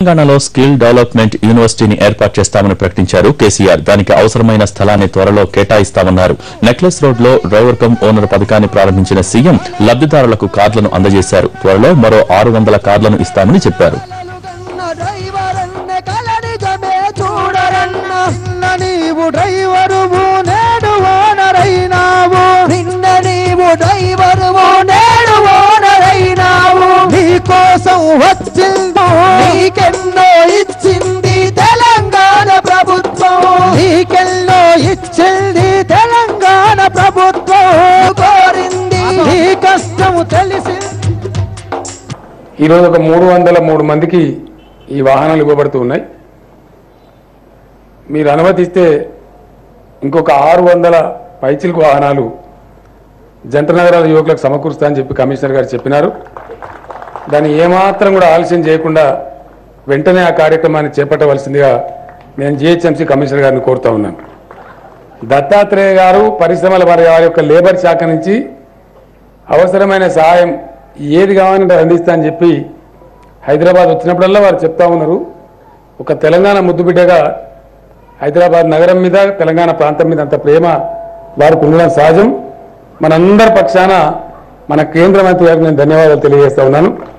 తెలంగాణలో skill development యూనివర్సిటీని ఏర్పాటు చేస్తామని ప్రకటించారు కేసీఆర్ దానికి అవసరమైన స్థలాన్ని త్వరలో కేటాయిస్తామన్నారు నెక్లెస్ రోడ్ లో డ్రైవర్ కమ్ ఓనర్ పథకాన్ని ప్రారంభించిన సీఎం లబ్దిదారులకు కార్డులను అందజేశారు త్వరలో మరో ఆరు వందల కార్డులను ఇస్తామని చెప్పారు కన్న డ్రైవరన్న కలనిజమే చూడరన్న నిన్న నీవు డ్రైవరువు నేడు ఓనరైనావు నిన్న నీవు డ్రైవరువు నేడు ఓనరైనావు నీ కోసం వచ్చిందో నీకెన్నో ఇచ్చింది తెలంగాణ ప్రభుత్వం నీకెన్నో ఇచ్చింది తెలంగాణ ప్రభుత్వం కోరింది నీ కష్టం తెలిసి ఈరోజు ఒక మూడు వందల మూడు మందికి ఈ వాహనాలు ఇవ్వబడుతూ ఉన్నాయి మీరు అనుమతిస్తే ఇంకొక ఆరు వందల పైచిలకు వాహనాలు జంట నగరాల యువకులకు సమకూరుస్తా అని చెప్పి కమిషనర్ గారు చెప్పినారు దాన్ని ఏమాత్రం కూడా ఆలస్యం చేయకుండా వెంటనే ఆ కార్యక్రమాన్ని చేపట్టవలసిందిగా నేను జిహెచ్ఎంసీ కమిషనర్ గారిని కోరుతా ఉన్నాను దత్తాత్రేయ గారు పరిశ్రమల వారి వారి యొక్క లేబర్ శాఖ నుంచి అవసరమైన సహాయం ఏది కావాలంటే అందిస్తా అని చెప్పి హైదరాబాద్ వచ్చినప్పుడల్లా వారు చెప్తా ఉన్నారు ఒక తెలంగాణ ముద్దుబిడ్డగా హైదరాబాద్ నగరం మీద తెలంగాణ ప్రాంతం మీద అంత ప్రేమ వారికి ఉండడం సహజం మనందరి పక్షాన మన కేంద్ర మంత్రి గారికి నేను ధన్యవాదాలు తెలియజేస్తా ఉన్నాను